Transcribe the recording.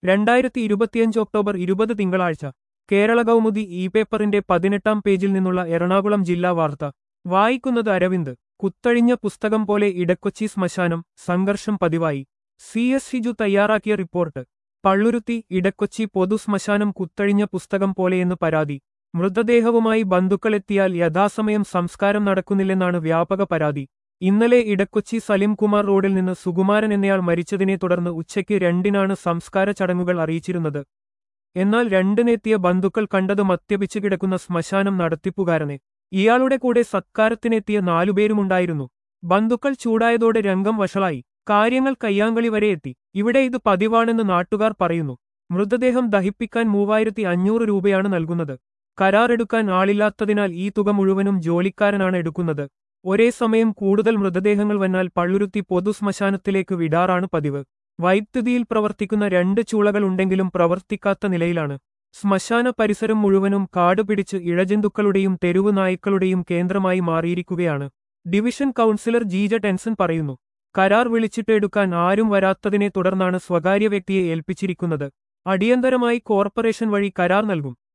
രണ്ടായിരത്തി ഇരുപത്തിയഞ്ച് ഒക്ടോബർ ഇരുപത് തിങ്കളാഴ്ച കേരള കൗമുദി ഇ പേപ്പറിന്റെ പതിനെട്ടാം പേജിൽ നിന്നുള്ള എറണാകുളം ജില്ലാ വാർത്ത വായിക്കുന്നത് അരവിന്ദ് കുത്തഴിഞ്ഞ പുസ്തകം പോലെ ഇടക്കൊച്ചി ശ്മശാനം സംഘർഷം പതിവായി സി എസ് ഷിജു തയ്യാറാക്കിയ റിപ്പോർട്ട് പള്ളുരുത്തി ഇടക്കൊച്ചി പൊതു ശ്മശാനം കുത്തഴിഞ്ഞ പുസ്തകം പോലെയെന്ന് പരാതി മൃതദേഹവുമായി ബന്ധുക്കളെത്തിയാൽ യഥാസമയം സംസ്കാരം നടക്കുന്നില്ലെന്നാണ് വ്യാപക പരാതി ഇന്നലെ ഇടക്കൊച്ചി സലിംകുമാർ റോഡിൽ നിന്ന് സുകുമാരൻ എന്നയാൾ മരിച്ചതിനെ തുടർന്ന് ഉച്ചയ്ക്ക് രണ്ടിനാണ് സംസ്കാര ചടങ്ങുകൾ അറിയിച്ചിരുന്നത് എന്നാൽ രണ്ടിനെത്തിയ ബന്ധുക്കൾ കണ്ടത് മദ്യപിച്ചു കിടക്കുന്ന ശ്മശാനം നടത്തിപ്പുകാരനെ ഇയാളുടെ കൂടെ സത്കാരത്തിനെത്തിയ നാലുപേരുമുണ്ടായിരുന്നു ബന്ധുക്കൾ ചൂടായതോടെ രംഗം വഷളായി കാര്യങ്ങൾ കയ്യാങ്കളി വരെ എത്തി ഇവിടെ ഇത് പതിവാണെന്ന് നാട്ടുകാർ പറയുന്നു മൃതദേഹം ദഹിപ്പിക്കാൻ മൂവായിരത്തി അഞ്ഞൂറ് രൂപയാണ് നൽകുന്നത് കരാറെടുക്കാൻ ആളില്ലാത്തതിനാൽ ഈ തുക മുഴുവനും ജോലിക്കാരനാണ് എടുക്കുന്നത് ഒരേ സമയം കൂടുതൽ മൃതദേഹങ്ങൾ വന്നാൽ പള്ളുരുത്തി പൊതുശ്മശാനത്തിലേക്ക് വിടാറാണ് പതിവ് വൈദ്യുതിയിൽ പ്രവർത്തിക്കുന്ന രണ്ട് ചൂളകൾ ഉണ്ടെങ്കിലും പ്രവർത്തിക്കാത്ത നിലയിലാണ് ശ്മശാന പരിസരം മുഴുവനും കാടുപിടിച്ച് ഇഴജന്തുക്കളുടെയും തെരുവു നായ്ക്കളുടെയും കേന്ദ്രമായി മാറിയിരിക്കുകയാണ് ഡിവിഷൻ കൗൺസിലർ ജീജ ടെൻസൺ പറയുന്നു കരാർ വിളിച്ചിട്ടെടുക്കാൻ ആരും വരാത്തതിനെ തുടർന്നാണ് സ്വകാര്യ വ്യക്തിയെ ഏൽപ്പിച്ചിരിക്കുന്നത് അടിയന്തരമായി കോർപ്പറേഷൻ വഴി കരാർ നൽകും